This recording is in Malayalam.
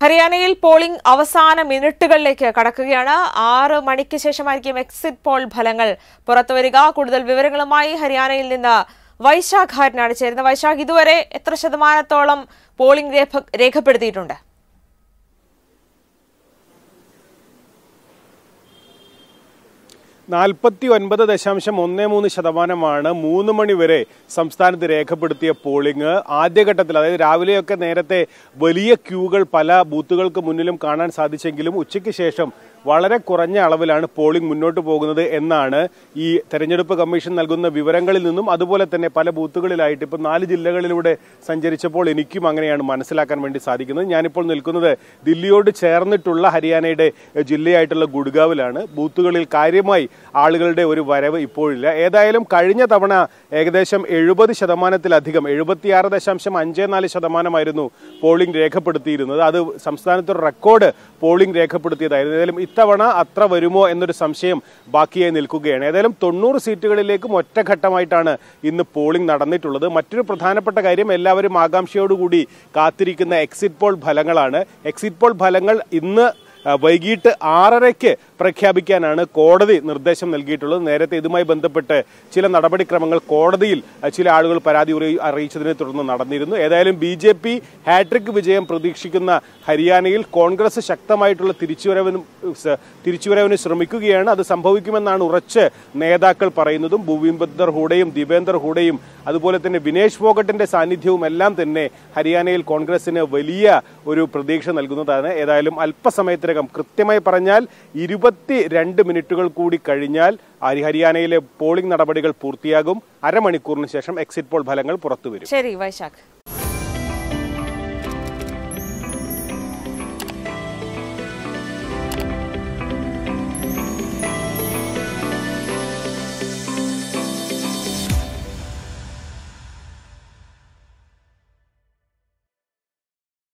ഹരിയാനയിൽ പോളിംഗ് അവസാന മിനിറ്റുകളിലേക്ക് കടക്കുകയാണ് ആറ് മണിക്ക് ശേഷമായിരിക്കും എക്സിറ്റ് പോൾ ഫലങ്ങൾ പുറത്തുവരിക കൂടുതൽ വിവരങ്ങളുമായി ഹരിയാനയിൽ നിന്ന് വൈശാഖ് ഹാരനാണ് ചേരുന്നത് വൈശാഖ് ഇതുവരെ എത്ര ശതമാനത്തോളം പോളിംഗ് രേഖ- രേഖപ്പെടുത്തിയിട്ടുണ്ട് നാൽപ്പത്തി ഒൻപത് ദശാംശം ഒന്ന് മൂന്ന് ശതമാനമാണ് മൂന്ന് മണി വരെ സംസ്ഥാനത്ത് രേഖപ്പെടുത്തിയ പോളിംഗ് ആദ്യഘട്ടത്തിൽ അതായത് രാവിലെയൊക്കെ നേരത്തെ വലിയ ക്യൂകൾ പല ബൂത്തുകൾക്ക് മുന്നിലും കാണാൻ സാധിച്ചെങ്കിലും ഉച്ചയ്ക്ക് ശേഷം വളരെ കുറഞ്ഞ അളവിലാണ് പോളിംഗ് മുന്നോട്ട് പോകുന്നത് എന്നാണ് ഈ തെരഞ്ഞെടുപ്പ് കമ്മീഷൻ നൽകുന്ന വിവരങ്ങളിൽ നിന്നും അതുപോലെ തന്നെ പല ബൂത്തുകളിലായിട്ട് ഇപ്പോൾ നാല് ജില്ലകളിലൂടെ സഞ്ചരിച്ചപ്പോൾ എനിക്കും അങ്ങനെയാണ് മനസ്സിലാക്കാൻ വേണ്ടി സാധിക്കുന്നത് ഞാനിപ്പോൾ നിൽക്കുന്നത് ദില്ലിയോട് ചേർന്നിട്ടുള്ള ഹരിയാനയുടെ എഹ്, ജില്ലയായിട്ടുള്ള ഗുഡ്ഗാവിലാണ് ബൂത്തുകളിൽ കാര്യമായി ആളുകളുടെ ഒരു വരവ് ഇപ്പോഴില്ല ഏതായാലും കഴിഞ്ഞ തവണ ഏകദേശം എഴുപത് ശതമാനത്തിലധികം എഴുപത്തിയാറ് ദശാംശം അഞ്ച് നാല് ശതമാനമായിരുന്നു പോളിംഗ് രേഖപ്പെടുത്തിയിരുന്നത് അത് സംസ്ഥാനത്ത് ഒരു റെക്കോർഡ് പോളിംഗ് രേഖപ്പെടുത്തിയതായിരുന്നു ഏതായാലും ഇത്തവണ അത്ര വരുമോ എന്നൊരു സംശയം ബാക്കിയായി നിൽക്കുകയാണ് ഏതായാലും തൊണ്ണൂറ് സീറ്റുകളിലേക്കും ഒറ്റഘട്ടമായിട്ടാണ് ഇന്ന് പോളിംഗ് നടന്നിട്ടുള്ളത് മറ്റൊരു പ്രധാനപ്പെട്ട കാര്യം എല്ലാവരും ആകാംക്ഷയോടുകൂടി കാത്തിരിക്കുന്ന എക്സിറ്റ് പോൾ ഫലങ്ങളാണ് എക്സിറ്റ് പോൾ ഫലങ്ങൾ ഇന്ന് ആ, വൈകിട്ട് ആറരയ്ക്ക് പ്രഖ്യാപിക്കാനാണ് കോടതി നിർദ്ദേശം നൽകിയിട്ടുള്ളത് നേരത്തെ ഇതുമായി ബന്ധപ്പെട്ട് ചില നടപടിക്രമങ്ങൾ കോടതിയിൽ ആ, ചില ആളുകൾ പരാതി ഉറി- അറിയിച്ചതിനെ തുടർന്ന് നടന്നിരുന്നു ഏതായാലും ബി ജെ പി ഹാട്രിക് വിജയം പ്രതീക്ഷിക്കുന്ന ഹരിയാനയിൽ കോൺഗ്രസ് ശക്തമായിട്ടുള്ള തിരിച്ചുവരവിനും സ- തിരിച്ചുവരവിന് ശ്രമിക്കുകയാണ് അത് സംഭവിക്കുമെന്നാണ് ഉറച്ച് നേതാക്കൾ പറയുന്നതും ഭൂവിംബദർ ഹൂഡയും ദീപേന്ദർ ഹൂഡയും അതുപോലെ തന്നെ വിനേഷ് ഫോഗട്ടിന്റെ സാന്നിധ്യവും എല്ലാം തന്നെ ഹരിയാനയിൽ കോൺഗ്രസിന് വലിയ ഒരു പ്രതീക്ഷ നൽകുന്നതാണ് ഏതായാലും അല്പസമയത്തിനകം കൃത്യമായി പറഞ്ഞാൽ ഇരുപത്തി രണ്ട് മിനിറ്റുകൾ കൂടി കഴിഞ്ഞാൽ ഹരി- ഹരിയാനയിലെ പോളിംഗ് നടപടികൾ പൂർത്തിയാകും അരമണിക്കൂറിന് ശേഷം എക്സിറ്റ് പോൾ ഫലങ്ങൾ പുറത്തുവരും ശരി വൈശാഖ്